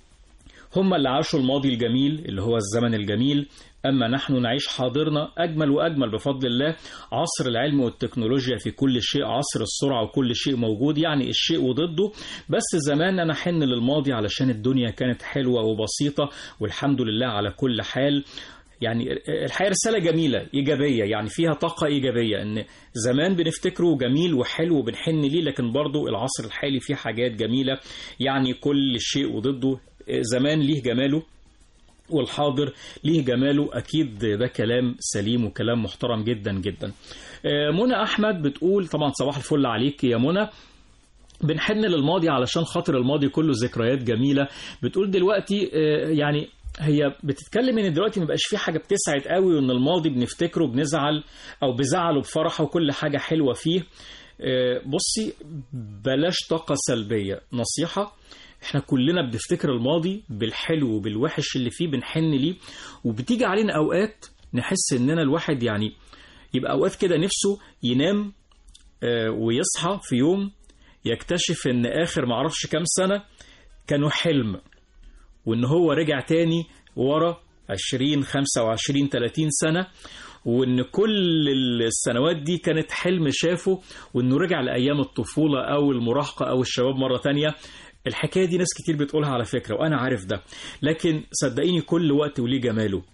هم اللي عاشوا الماضي الجميل اللي هو الزمن الجميل أما نحن نعيش حاضرنا أجمل وأجمل بفضل الله عصر العلم والتكنولوجيا في كل شيء عصر السرعة وكل شيء موجود يعني الشيء وضده بس زمان أنا حن للماضي علشان الدنيا كانت حلوة وبسيطة والحمد لله على كل حال يعني الحقيقة رسالة جميلة إيجابية يعني فيها طاقة إيجابية إن زمان بنفتكره جميل وحلو وبنحن ليه لكن برضو العصر الحالي فيه حاجات جميلة يعني كل شيء وضده زمان ليه جماله والحاضر ليه جماله أكيد ده كلام سليم وكلام محترم جدا جدا آه، منى أحمد بتقول طبعا صباح الفل عليك يا منى بنحن للماضي علشان خاطر الماضي كله ذكريات جميلة بتقول دلوقتي آه، يعني هي بتتكلم ان دلوقتي ما بقاش في حاجه بتسعد قوي وان الماضي بنفتكره بنزعل او بزعل وبفرح وكل حاجه حلوه فيه آه، بصي بلاش طاقه سلبيه نصيحه احنا كلنا بنفتكر الماضي بالحلو وبالوحش اللي فيه بنحن ليه وبتيجي علينا اوقات نحس اننا الواحد يعني يبقى اوقات كده نفسه ينام آه، ويصحى في يوم يكتشف ان اخر معرفش كام سنه كانوا حلم وان هو رجع تاني ورا 20 25 30 سنة وان كل السنوات دي كانت حلم شافه وانه رجع لايام الطفولة او المراهقة او الشباب مرة تانية الحكاية دي ناس كتير بتقولها على فكرة وانا عارف ده لكن صدقيني كل وقت وليه جماله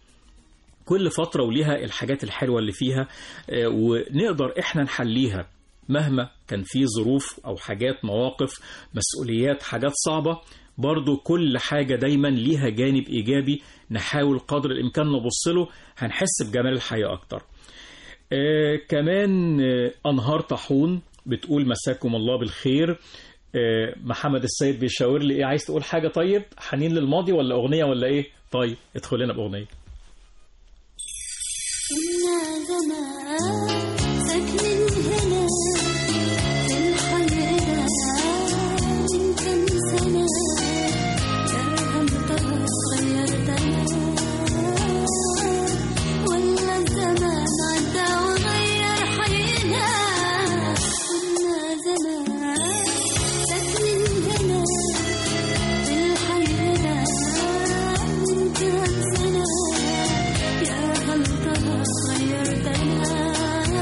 كل فترة وليها الحاجات الحلوة اللي فيها آه، ونقدر احنا نحليها مهما كان في ظروف او حاجات مواقف مسؤوليات حاجات صعبة برضو كل حاجة دايما ليها جانب إيجابي نحاول قدر الإمكان نبص له هنحس بجمال الحياة أكتر آه كمان آه أنهار طاحون بتقول مساكم الله بالخير آه محمد السيد بيشاور لي إيه عايز تقول حاجة طيب حنين للماضي ولا أغنية ولا إيه طيب ادخل لنا بأغنية كنا زمان ساكنين هنا في الحي ده من كام سنة درهمتها غيرتها ولا الزمان عدى وغير حينا كنا زمان ساكنين هنا في الحي ده من كام سنة يا هل ترى غيرتنا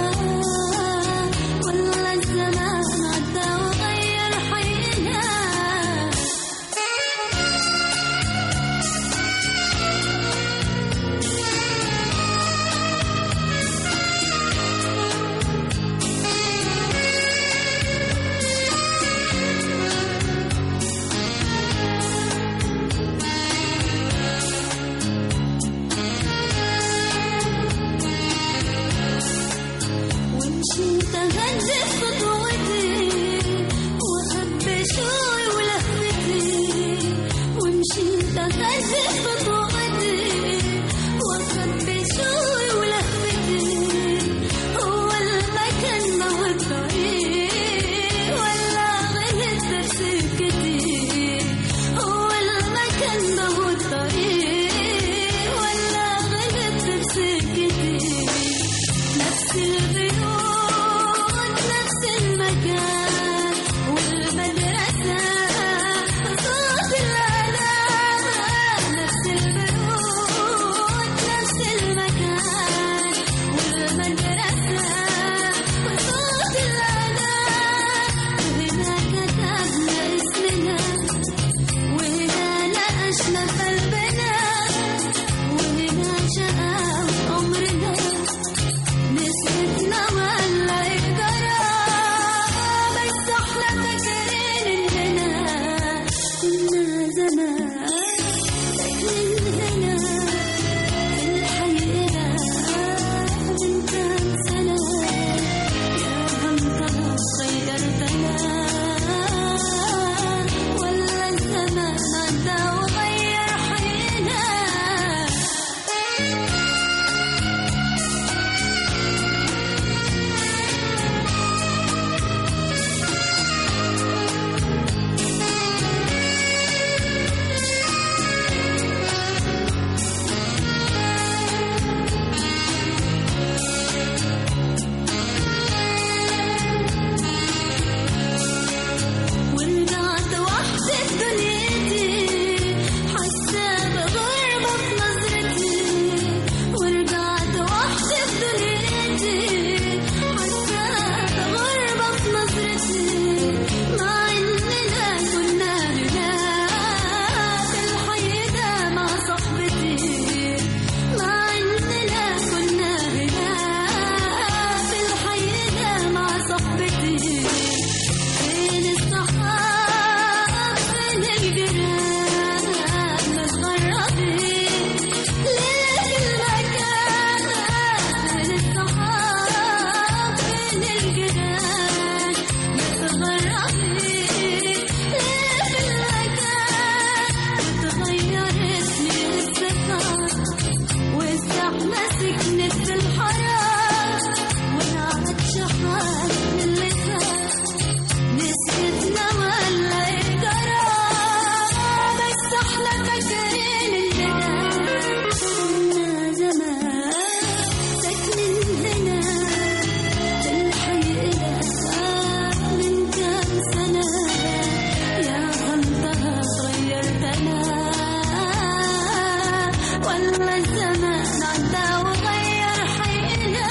والله الزمان عدى وغير حينا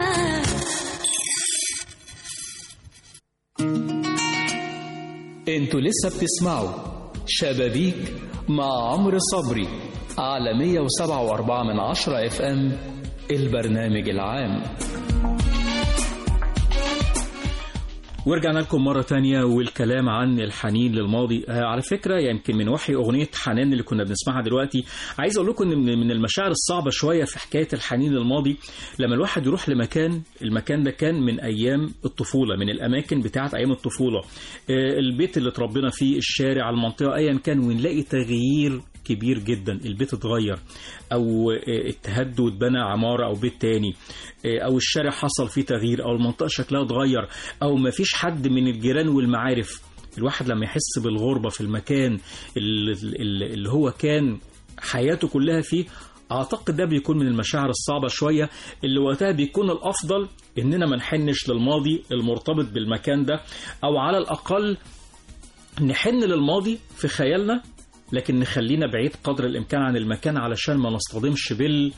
انتوا لسه بتسمعوا شبابيك مع عمرو صبري على 107.4 من عشرة اف ام البرنامج العام ورجعنا لكم مرة تانية والكلام عن الحنين للماضي آه على فكرة يمكن من وحي أغنية حنان اللي كنا بنسمعها دلوقتي عايز أقول لكم إن من من المشاعر الصعبة شوية في حكاية الحنين للماضي لما الواحد يروح لمكان المكان ده كان من أيام الطفولة من الأماكن بتاعت أيام الطفولة آه البيت اللي اتربينا فيه الشارع المنطقة أيا كان ونلاقي تغيير كبير جدا البيت اتغير او آه، اتهد واتبنى عمارة او بيت تاني آه، او الشارع حصل فيه تغيير او المنطقة شكلها اتغير او مفيش حد من الجيران والمعارف الواحد لما يحس بالغربة في المكان اللي, اللي اللي هو كان حياته كلها فيه اعتقد ده بيكون من المشاعر الصعبة شوية اللي وقتها بيكون الافضل اننا ما نحنش للماضي المرتبط بالمكان ده او على الاقل نحن للماضي في خيالنا لكن نخلينا بعيد قدر الامكان عن المكان علشان ما نصطدمش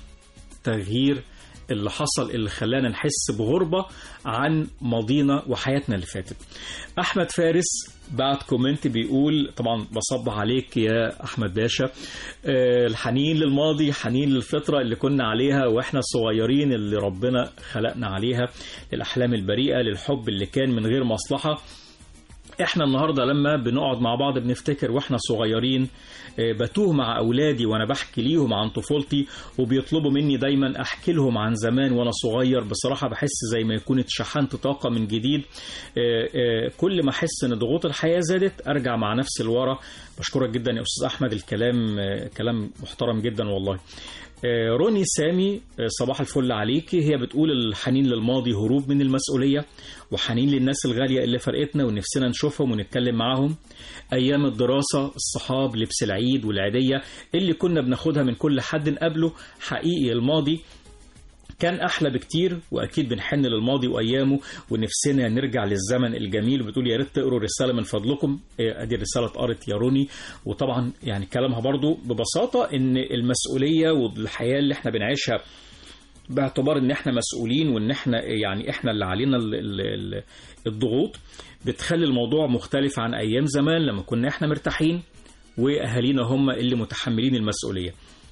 بالتغيير اللي حصل اللي خلانا نحس بغربة عن ماضينا وحياتنا اللي فاتت أحمد فارس بعد كومنت بيقول طبعا بصب عليك يا أحمد باشا آه، الحنين للماضي حنين للفطرة اللي كنا عليها وإحنا صغيرين اللي ربنا خلقنا عليها للأحلام البريئة للحب اللي كان من غير مصلحة احنا النهارده لما بنقعد مع بعض بنفتكر واحنا صغيرين آه، بتوه مع اولادي وانا بحكي ليهم عن طفولتي وبيطلبوا مني دايما احكي لهم عن زمان وانا صغير بصراحه بحس زي ما يكون اتشحنت طاقه من جديد آه، آه، كل ما احس ان ضغوط الحياه زادت ارجع مع نفسي لورا بشكرك جدا يا استاذ احمد الكلام آه، كلام محترم جدا والله آه، روني سامي آه، صباح الفل عليكي هي بتقول الحنين للماضي هروب من المسؤولية وحنين للناس الغالية اللي فرقتنا ونفسنا نشوفهم ونتكلم معاهم أيام الدراسة الصحاب لبس العيد والعيدية اللي كنا بناخدها من كل حد نقابله حقيقي الماضي كان احلى بكتير واكيد بنحن للماضي وايامه ونفسنا نرجع للزمن الجميل وبتقول يا ريت تقروا الرساله من فضلكم إيه، ادي الرساله اتقرت يا روني وطبعا يعني كلامها برضو ببساطه ان المسؤوليه والحياه اللي احنا بنعيشها باعتبار ان احنا مسؤولين وان احنا يعني احنا اللي علينا ال- ال- ال- الضغوط بتخلي الموضوع مختلف عن ايام زمان لما كنا احنا مرتاحين واهالينا هم اللي متحملين المسؤوليه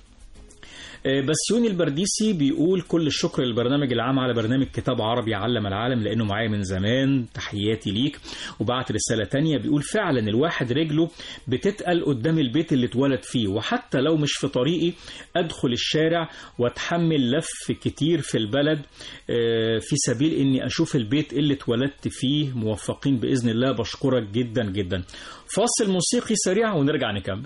آه، بسيوني البرديسي بيقول كل الشكر للبرنامج العام على برنامج كتاب عربي علم العالم لانه معايا من زمان تحياتي ليك وبعت رساله تانية بيقول فعلا الواحد رجله بتتقل قدام البيت اللي اتولد فيه وحتى لو مش في طريقي ادخل الشارع واتحمل لف كتير في البلد آه، في سبيل اني اشوف البيت اللي اتولدت فيه موفقين باذن الله بشكرك جدا جدا فاصل موسيقي سريع ونرجع نكمل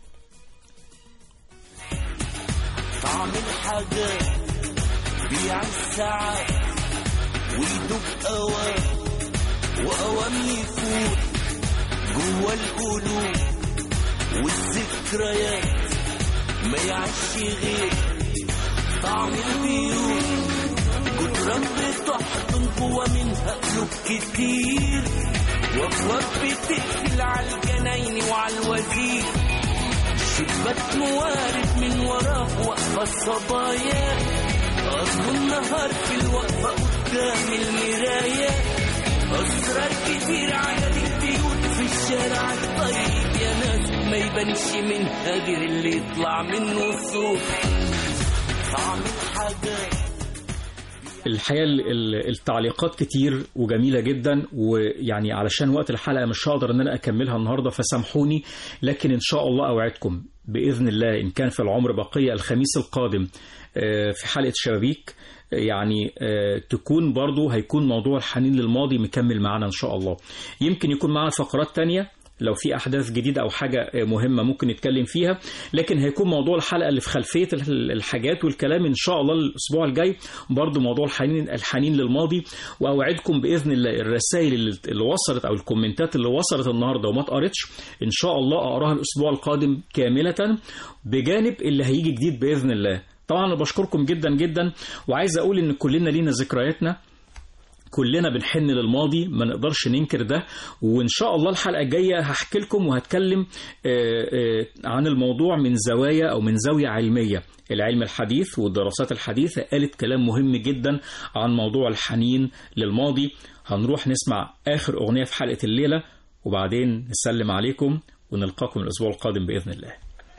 طعم الحاجات بيع الساعات ويدوب أوام وأوام يفوت جوا القلوب والذكريات ما يعيش غير طعم البيوت جدران بتحضن جوا منها قلوب كتير وابواب بتقفل على الجناين وعلى الوزير شباك موارد من وراه واقفة الصبايا أصل النهار في الوقفة قدام المراية أسرار كتير عدد البيوت في الشارع الطيب يا ناس ما يبانش منها غير اللي يطلع منه الصوت طعم الحاجات الحقيقة ال- ال- التعليقات كتير وجميلة جدا ويعني علشان وقت الحلقة مش هقدر ان انا اكملها النهاردة فسامحوني لكن ان شاء الله اوعدكم بإذن الله ان كان في العمر بقية الخميس القادم آه، في حلقة شبابيك آه، يعني آه، تكون برضو هيكون موضوع الحنين للماضي مكمل معنا ان شاء الله يمكن يكون معنا فقرات تانية لو في احداث جديده او حاجه مهمه ممكن نتكلم فيها لكن هيكون موضوع الحلقه اللي في خلفيه ال- الحاجات والكلام ان شاء الله الاسبوع الجاي برضو موضوع الحنين الحنين للماضي واوعدكم باذن الله الرسائل اللي اللي وصلت او الكومنتات اللي وصلت النهارده وما اتقرتش ان شاء الله اقراها الاسبوع القادم كامله بجانب اللي هيجي جديد باذن الله طبعا انا بشكركم جدا جدا وعايز اقول ان كلنا لينا ذكرياتنا كلنا بنحن للماضي ما نقدرش ننكر ده وإن شاء الله الحلقة الجاية هحكي لكم وهتكلم آه، آه، عن الموضوع من زوايا أو من زاوية علمية العلم الحديث والدراسات الحديثة قالت كلام مهم جدا عن موضوع الحنين للماضي هنروح نسمع آخر أغنية في حلقة الليلة وبعدين نسلم عليكم ونلقاكم الأسبوع القادم بإذن الله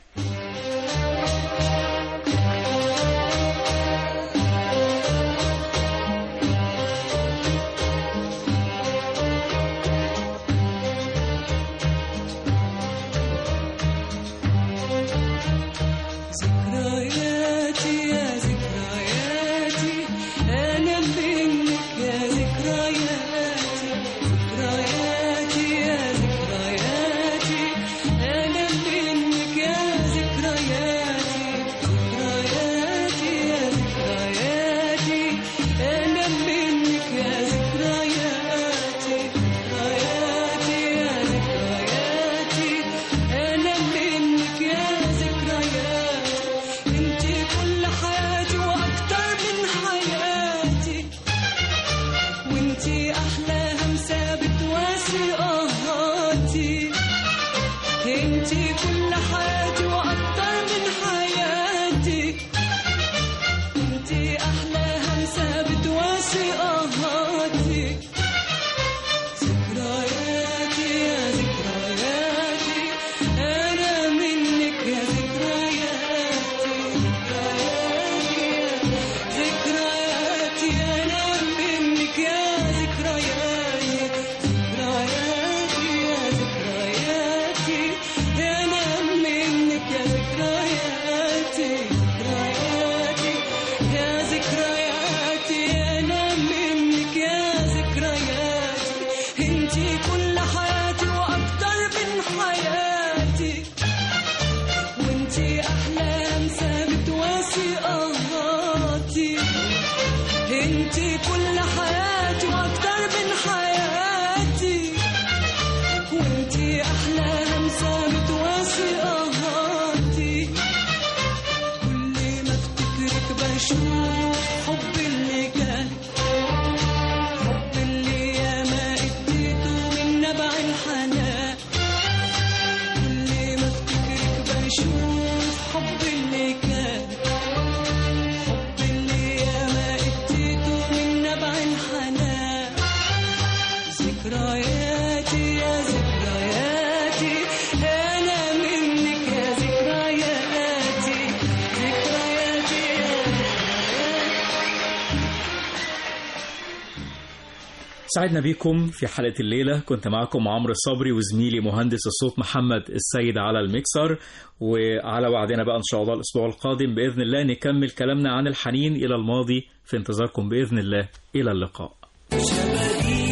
ذكرياتي يا ذكرياتي أنا منك يا ذكرياتي ذكرياتي يا ذكرياتي أنا منك يا ذكرياتي ذكرياتي يا ذكرياتي أنا منك يا ذكرياتي ذكرياتي يا ذكرياتي أنا منك يا ذكرياتي انتي كل حياتي واكتر من حياتي وانتي احلى همسه بتواسي اهاتي انتي كل حياتي واكتر من حياتي انتي احلى همسه بتواسي اهاتي ذكرياتي يا ذكرياتي أنا منك يا ذكرياتي ذكرياتي أنا منك يا ذكرياتي ذكرياتي يا ذكرياتي أنا منك يا ذكرياتي ذكرياتي يا ذكرياتي أنا منك يا ذكرياتي انتي كل حياتي واكتر من حياتي وانتي احلى همسه بتواسي اهاتي انتي كل حياتي واكتر من حياتي وانتي احلى همسه بتواسي اهاتي كل ما افتكرك بشوف حب اللي كان حب اللي ياما اديته من نبع الحنان كل ما افتكرك بشوف حب اللي كان حب اللي ياما اديته من نبع الحنان ذكرياتي يا ذكرياتي انا منك يا ذكرياتي ذكرياتي يا سعدنا بكم في حلقة الليلة كنت معكم عمرو صبري وزميلي مهندس الصوت محمد السيد على الميكسر وعلى وعدنا بقى إن شاء الله الأسبوع القادم بإذن الله نكمل كلامنا عن الحنين إلى الماضي في انتظاركم بإذن الله إلى اللقاء شبهي